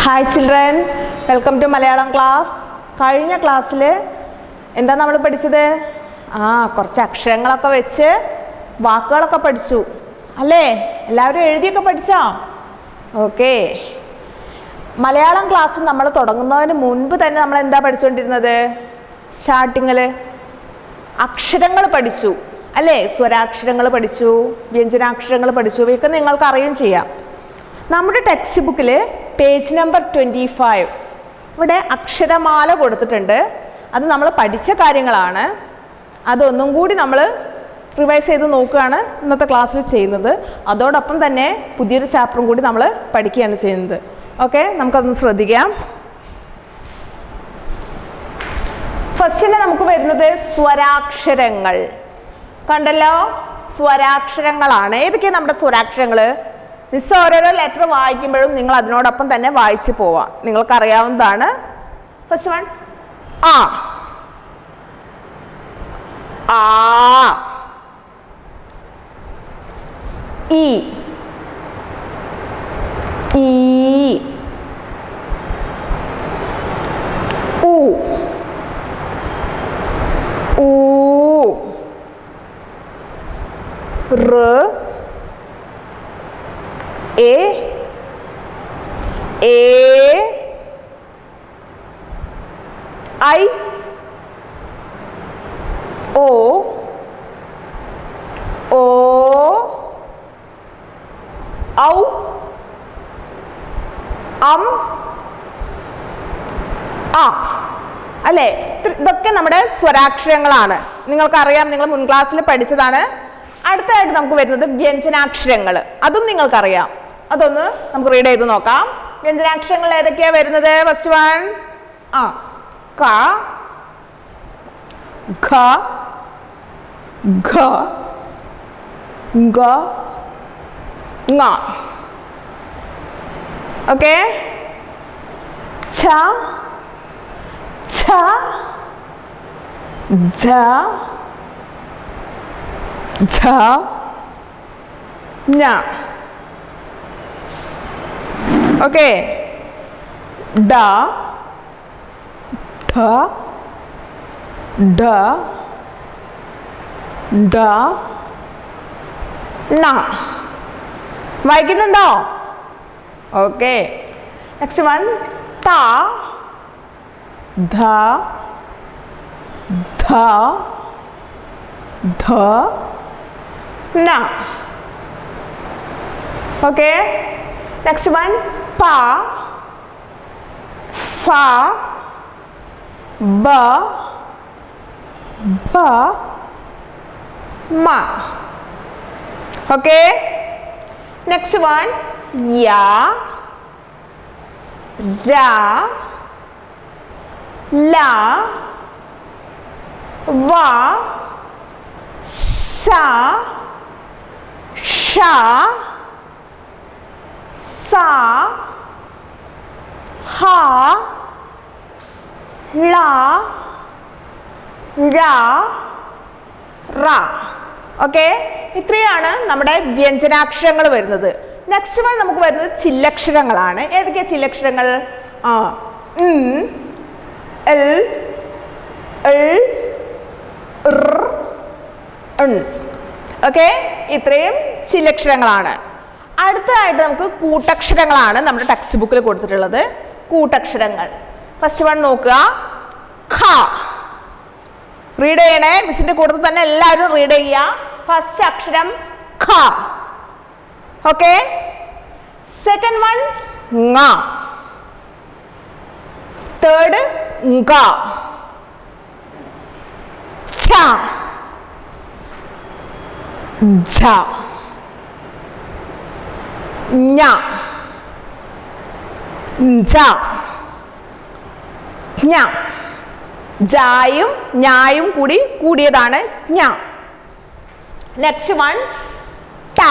hi children welcome to Malayalam class കഴിഞ്ഞ ക്ലാസ്സിൽ എന്താ നമ്മൾ പഠിച്ചത് ആ കുറച്ച് അക്ഷരങ്ങളൊക്കെ വെച്ച് വാക്കുകളൊക്കെ പഠിച്ചു അല്ലേ എല്ലാവരും എഴുതിയൊക്കെ പഠിച്ചോ ഓക്കെ മലയാളം ക്ലാസ് നമ്മൾ തുടങ്ങുന്നതിന് മുൻപ് തന്നെ നമ്മൾ എന്താ പഠിച്ചുകൊണ്ടിരുന്നത് സ്റ്റാർട്ടിങ്ങിൽ അക്ഷരങ്ങൾ പഠിച്ചു അല്ലേ സ്വരാക്ഷരങ്ങൾ പഠിച്ചു വ്യഞ്ജനാക്ഷരങ്ങൾ പഠിച്ചു ഇവയൊക്കെ നിങ്ങൾക്ക് അറിയുകയും ചെയ്യാം നമ്മുടെ ടെക്സ്റ്റ് ബുക്കിൽ പേജ് നമ്പർ ട്വൻറ്റി ഫൈവ് ഇവിടെ അക്ഷരമാല കൊടുത്തിട്ടുണ്ട് അത് നമ്മൾ പഠിച്ച കാര്യങ്ങളാണ് അതൊന്നും കൂടി നമ്മൾ റിവൈസ് ചെയ്ത് നോക്കുകയാണ് ഇന്നത്തെ ക്ലാസ്സിൽ ചെയ്യുന്നത് അതോടൊപ്പം തന്നെ പുതിയൊരു ചാപ്റ്ററും കൂടി നമ്മൾ പഠിക്കുകയാണ് ചെയ്യുന്നത് ഓക്കെ നമുക്കതൊന്ന് ശ്രദ്ധിക്കാം ഫസ്റ്റിന് നമുക്ക് വരുന്നത് സ്വരാക്ഷരങ്ങൾ കണ്ടല്ലോ സ്വരാക്ഷരങ്ങളാണ് ഏതൊക്കെയാണ് നമ്മുടെ സ്വരാക്ഷരങ്ങൾ മിസ് ഓരോരോ ലെറ്റർ വായിക്കുമ്പോഴും നിങ്ങൾ അതിനോടൊപ്പം തന്നെ വായിച്ചു പോവാം നിങ്ങൾക്കറിയാവുന്നതാണ് ഫസ്റ്റ് വൺ ആ ആ ഇ ഈ ഉ ഊ റ് എ എ ഐ ഓ ഓ ഔ അം ആ അല്ലേ ഇത് ഇതൊക്കെ നമ്മുടെ സ്വരാക്ഷരങ്ങളാണ് നിങ്ങൾക്കറിയാം നിങ്ങൾ മുൻ ക്ലാസ്സിൽ പഠിച്ചതാണ് അടുത്തതായിട്ട് നമുക്ക് വരുന്നത് വ്യഞ്ജനാക്ഷരങ്ങൾ അതും നിങ്ങൾക്കറിയാം അതൊന്ന് നമുക്ക് റീഡ് ചെയ്ത് നോക്കാം വ്യഞ്ജനാക്ഷരങ്ങൾ ഏതൊക്കെയാ വരുന്നത് ഫസ്റ്റ് വൺ ആ ക ഖ ഘ ഗ ങ ഓക്കെ ഛ ഛ ഝ ഝ ഞ ഓക്കെ ഡ ഠ ഡ ഡ ണ വായിക്കുന്നുണ്ടോ ഓക്കെ നെക്സ്റ്റ് വൺ ത ധ ധ ധ ന ഓക്കെ നെക്സ്റ്റ് വൺ പ ഫ ബ ഭ മ ഓക്കെ നെക്സ്റ്റ് വൺ യ ര ല വ സ ഷ സ ഹ ല ര റ ഓക്കെ ഇത്രയാണ് നമ്മുടെ വ്യഞ്ജനാക്ഷരങ്ങൾ വരുന്നത് നെക്സ്റ്റ് വൺ നമുക്ക് വരുന്നത് ചില്ലക്ഷരങ്ങളാണ് ഏതൊക്കെയാ ചില്ലക്ഷരങ്ങൾ ആ ഉം, എൽ എൽ ഓക്കെ ഇത്രയും ചില്ലക്ഷരങ്ങളാണ് അടുത്തതായിട്ട് നമുക്ക് കൂട്ടക്ഷരങ്ങളാണ് നമ്മുടെ ടെക്സ്റ്റ് ബുക്കിൽ കൊടുത്തിട്ടുള്ളത് കൂട്ടക്ഷരങ്ങൾ ഫസ്റ്റ് വൺ നോക്കുക ഖ റീഡ് ചെയ്യണേ മിസ്സിന്റെ കൂട്ടത്തിൽ തന്നെ എല്ലാവരും റീഡ് ചെയ്യുക ഫസ്റ്റ് അക്ഷരം ഖ ഓക്കെ സെക്കൻഡ് വൺ ങ തേർഡ് ഗ ഛ ഝ ഞ ജ ഞ ജായും ഞായും കൂടി കൂടിയതാണ് ഞ നെക്സ്റ്റ് വൺ ട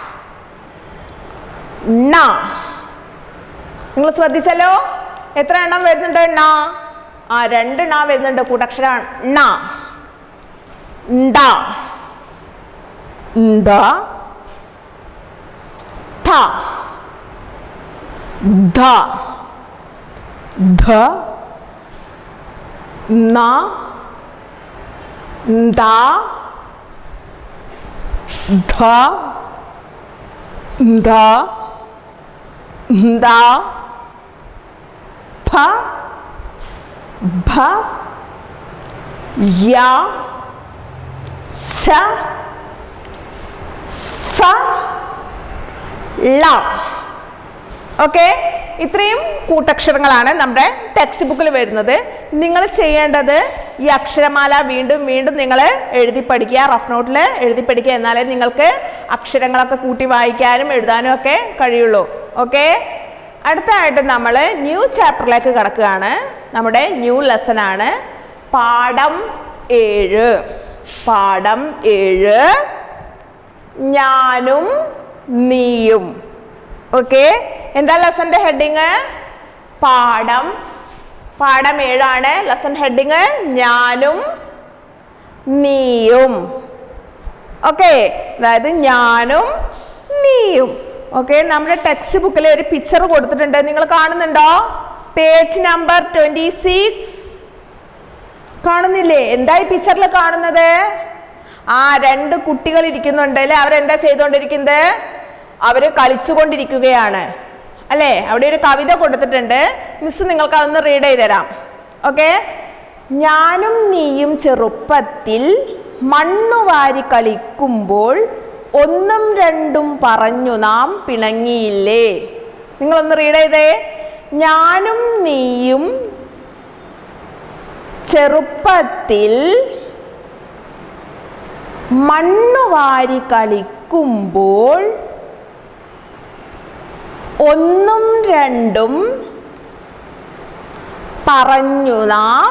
ണ നിങ്ങൾ ശ്രദ്ധിച്ചല്ലോ എത്ര എണ്ണം വരുന്നുണ്ട് ണ ആ രണ്ട് ണ വരുന്നുണ്ട് കൂട്ടക്ഷരം ണ ണ്ട ണ്ട ഠ ധ ധ ന ദ ധ ധ ദ ഫ ഭ യ സ സ ള ഓക്കെ ഇത്രയും കൂട്ടക്ഷരങ്ങളാണ് നമ്മുടെ ടെക്സ്റ്റ് ബുക്കിൽ വരുന്നത് നിങ്ങൾ ചെയ്യേണ്ടത് ഈ അക്ഷരമാല വീണ്ടും വീണ്ടും നിങ്ങൾ എഴുതി പഠിക്കുക റഫ് നോട്ടിൽ എഴുതി പഠിക്കുക എന്നാലേ നിങ്ങൾക്ക് അക്ഷരങ്ങളൊക്കെ കൂട്ടി വായിക്കാനും എഴുതാനും ഒക്കെ കഴിയുള്ളൂ ഓക്കെ അടുത്തതായിട്ട് നമ്മൾ ന്യൂ ചാപ്റ്ററിലേക്ക് കിടക്കുകയാണ് നമ്മുടെ ന്യൂ ലെസൺ ആണ് പാഠം ഏഴ് പാഠം ഏഴ് ഞാനും നീയും ഓക്കെ എന്താ ലെസന്റെ ഹെഡിങ് പാഠം പാഠം ഏഴാണ് ലെസൺ ഹെഡിങ് ഞാനും നീയും ഓക്കെ അതായത് ഞാനും നീയും ഓക്കെ നമ്മുടെ ടെക്സ്റ്റ് ബുക്കിൽ ഒരു പിക്ചർ കൊടുത്തിട്ടുണ്ട് നിങ്ങൾ കാണുന്നുണ്ടോ പേജ് നമ്പർ ട്വന്റി സിക്സ് കാണുന്നില്ലേ എന്താ ഈ പിക്ചറിൽ കാണുന്നത് ആ രണ്ട് കുട്ടികൾ ഇരിക്കുന്നുണ്ട് അല്ലെ അവരെന്താ ചെയ്തുകൊണ്ടിരിക്കുന്നത് അവര് കളിച്ചുകൊണ്ടിരിക്കുകയാണ് അല്ലേ അവിടെ ഒരു കവിത കൊടുത്തിട്ടുണ്ട് മിസ് നിങ്ങൾക്ക് അതൊന്ന് റീഡ് ചെയ്ത് തരാം ഓക്കെ ഞാനും നീയും ചെറുപ്പത്തിൽ മണ്ണുവാരി കളിക്കുമ്പോൾ ഒന്നും രണ്ടും പറഞ്ഞു നാം പിണങ്ങിയില്ലേ നിങ്ങളൊന്ന് റീഡ് ചെയ്തേ ഞാനും നീയും ചെറുപ്പത്തിൽ മണ്ണുവാരി കളിക്കുമ്പോൾ ഒന്നും രണ്ടും പറഞ്ഞു നാം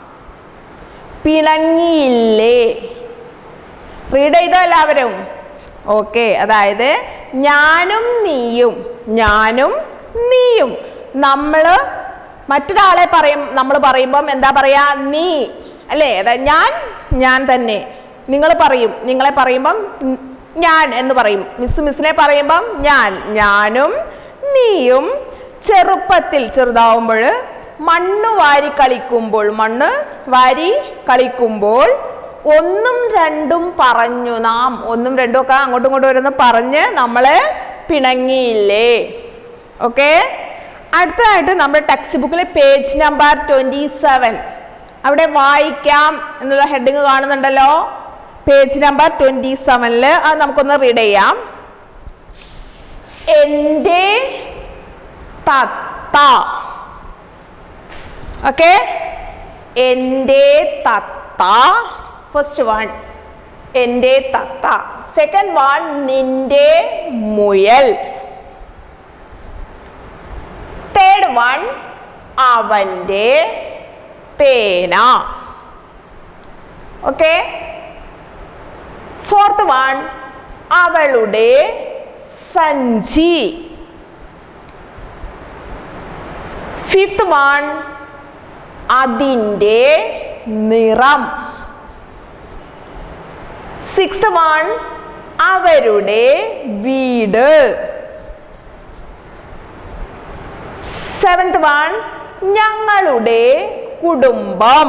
പിണങ്ങിയില്ലേ റീഡ് ചെയ്തോ എല്ലാവരും ഓക്കെ അതായത് ഞാനും നീയും ഞാനും നീയും നമ്മൾ മറ്റൊരാളെ പറയും നമ്മൾ പറയുമ്പം എന്താ പറയാ നീ അല്ലേ അതായത് ഞാൻ ഞാൻ തന്നെ നിങ്ങൾ പറയും നിങ്ങളെ പറയുമ്പം ഉം, ഞാൻ എന്ന് പറയും മിസ് മിസ്സിനെ പറയുമ്പം ഞാൻ ഞാനും നീയും ചെറുപ്പത്തിൽ ചെറുതാവുമ്പോൾ മണ്ണ് വാരി കളിക്കുമ്പോൾ മണ്ണ് വാരി കളിക്കുമ്പോൾ ഒന്നും രണ്ടും പറഞ്ഞു നാം ഒന്നും രണ്ടും ഒക്കെ അങ്ങോട്ടും ഇങ്ങോട്ടും ഓരോന്ന് പറഞ്ഞ് നമ്മള് പിണങ്ങിയില്ലേ ഓക്കെ അടുത്തതായിട്ട് നമ്മുടെ ടെക്സ്റ്റ് ബുക്കിൽ പേജ് നമ്പർ ട്വന്റി സെവൻ അവിടെ വായിക്കാം എന്നുള്ള ഹെഡിങ് കാണുന്നുണ്ടല്ലോ പേജ് നമ്പർ ട്വന്റി സെവനില് അത് നമുക്കൊന്ന് റീഡ് ചെയ്യാം എൻ്റെ തത്ത ഓക്കെ എൻ്റെ തത്ത ഫസ്റ്റ് വൺ എൻ്റെ തത്ത സെക്കൻഡ് വൺ നിന്റെ മുയൽ തേർഡ് വൺ അവൻ്റെ പേന ഓക്കെ ഫോർത്ത് വൺ അവളുടെ സഞ്ചി ഫിഫ്ത്ത് വൺ അതിൻ്റെ നിറം സിക്സ്ത് വൺ അവരുടെ വീട് സെവൻത് വൺ ഞങ്ങളുടെ കുടുംബം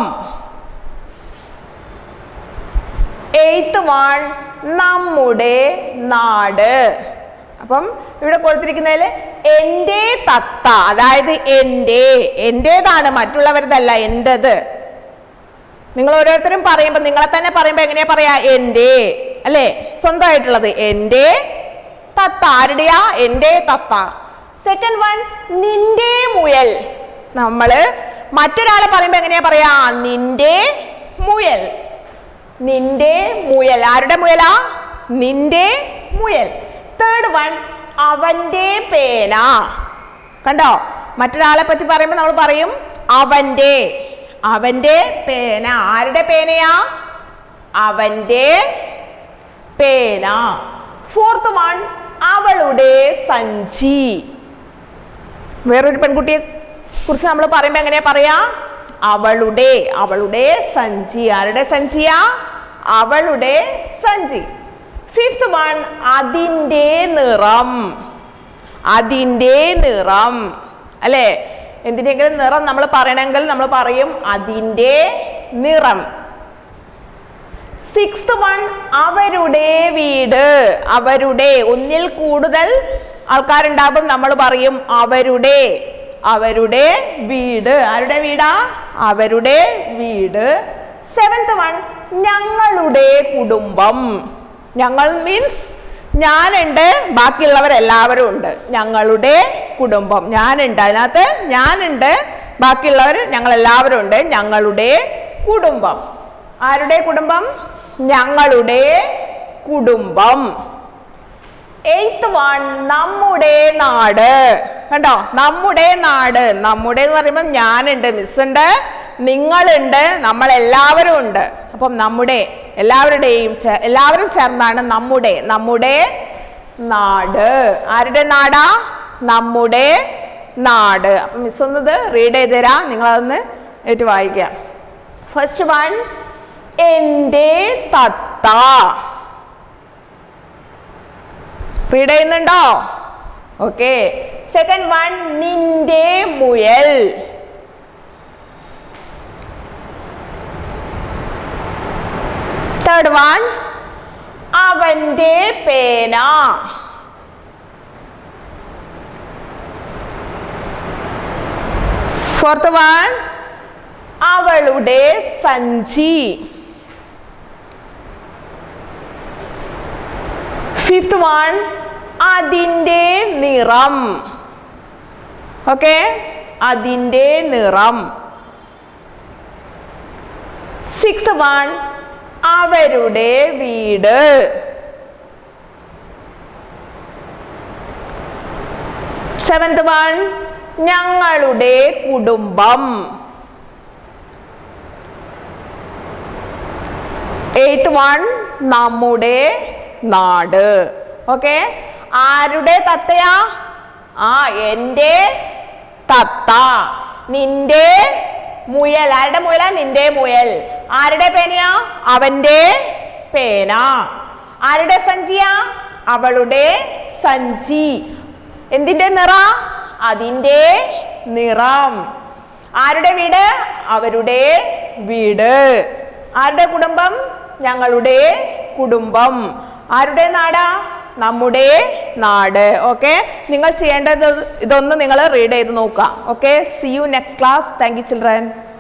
എയ്ത്ത് വൺ നമ്മുടെ നാട് അപ്പം ഇവിടെ കൊടുത്തിരിക്കുന്നതിൽ എൻ്റെ തത്ത അതായത് എൻ്റെ എൻ്റേതാണ് മറ്റുള്ളവരതല്ല എൻ്റെത് നിങ്ങൾ ഓരോരുത്തരും പറയുമ്പോൾ നിങ്ങളെ തന്നെ പറയുമ്പോൾ എങ്ങനെയാ പറയാ എൻ്റെ അല്ലേ സ്വന്തമായിട്ടുള്ളത് എൻ്റെ തത്ത ആരുടെയാ എൻ്റെ തത്ത സെക്കൻഡ് വൺ നിന്റെ മുയൽ നമ്മള് മറ്റൊരാളെ പറയുമ്പോൾ എങ്ങനെയാ പറയാ നിന്റെ മുയൽ നിന്റെ മുയൽ ആരുടെ മുയലാ നിന്റെ മുയൽ തേർഡ് വൺ അവന്റെ പേന കണ്ടോ മറ്റൊരാളെ പറ്റി പറയുമ്പോൾ നമ്മൾ പറയും അവന്റെ അവന്റെ പേന ആരുടെ പേനയാ അവന്റെ പേന ഫോർത്ത് വൺ അവളുടെ സഞ്ചി വേറൊരു പെൺകുട്ടിയെ കുറിച്ച് നമ്മൾ പറയുമ്പോൾ എങ്ങനെയാ പറയാ അവളുടെ അവളുടെ സഞ്ചി ആരുടെ സഞ്ചിയാ അവളുടെ സഞ്ചി ഫിഫ്ത്ത് വൺ അതിൻ്റെ നിറം അതിൻ്റെ നിറം അല്ലേ എന്തിനെങ്കിലും നിറം നമ്മൾ പറയണമെങ്കിൽ നമ്മൾ പറയും അതിൻ്റെ നിറം സിക്സ്ത് വൺ അവരുടെ വീട് അവരുടെ ഒന്നിൽ കൂടുതൽ ആൾക്കാരുണ്ടാകും നമ്മൾ പറയും അവരുടെ അവരുടെ വീട് ആരുടെ വീടാ അവരുടെ വീട് സെവൻത് വൺ ഞങ്ങളുടെ കുടുംബം ഞങ്ങൾ മീൻസ് ഞാനുണ്ട് ബാക്കിയുള്ളവരെല്ലാവരും ഉണ്ട് ഞങ്ങളുടെ കുടുംബം ഞാനുണ്ട് അതിനകത്ത് ഞാനുണ്ട് ബാക്കിയുള്ളവർ ഞങ്ങൾ എല്ലാവരും ഉണ്ട് ഞങ്ങളുടെ കുടുംബം ആരുടെ കുടുംബം ഞങ്ങളുടെ കുടുംബം എയ്ത്ത് വൺ നമ്മുടെ നാട് കണ്ടോ നമ്മുടെ നാട് നമ്മുടെ എന്ന് പറയുമ്പോൾ ഞാനുണ്ട് മിസ്സുണ്ട് നിങ്ങളുണ്ട് നമ്മൾ എല്ലാവരും ഉണ്ട് അപ്പം നമ്മുടെ എല്ലാവരുടെയും ചേ- എല്ലാവരും ചേർന്നാണ് നമ്മുടെ നമ്മുടെ നാട് ആരുടെ നാടാ നമ്മുടെ നാട് അപ്പം മിസ് ഒന്നത് റീഡ് ചെയ്ത് തരാം നിങ്ങളതൊന്ന് ഏറ്റു വായിക്കാം ഫസ്റ്റ് വൺ എൻ്റെ തത്ത റീഡ് ചെയ്യുന്നുണ്ടോ ഓക്കെ സെക്കൻഡ് വൺ നിന്റെ മുയൽ തേർഡ് വൺ അവന്റെ പേന ഫോർത്ത് വൺ അവളുടെ സഞ്ചി ഫിഫ്ത് വൺ അതിൻ്റെ നിറം ഓക്കെ അതിൻ്റെ നിറം സിക്സ് വൺ അവരുടെ വീട് സെവൻത് വൺ ഞങ്ങളുടെ കുടുംബം എയ്ത്ത് വൺ നമ്മുടെ നാട് ഓക്കെ ആരുടെ തത്തയാ ആ എൻ്റെ തത്ത നിന്റെ മുയൽ ആരുടെ മുയല നിന്റെ മുയൽ ആരുടെ പേനയാ അവന്റെ പേന ആരുടെ സഞ്ചിയാ അവളുടെ സഞ്ചി എന്തിന്റെ നിറ അതിൻ്റെ നിറം ആരുടെ വീട് അവരുടെ വീട് ആരുടെ കുടുംബം ഞങ്ങളുടെ കുടുംബം ആരുടെ നാടാ നമ്മുടെ നാട് ഓക്കെ നിങ്ങൾ ചെയ്യേണ്ടത് ഇതൊന്ന് നിങ്ങൾ റീഡ് ചെയ്ത് നോക്കുക okay see you next class thank you children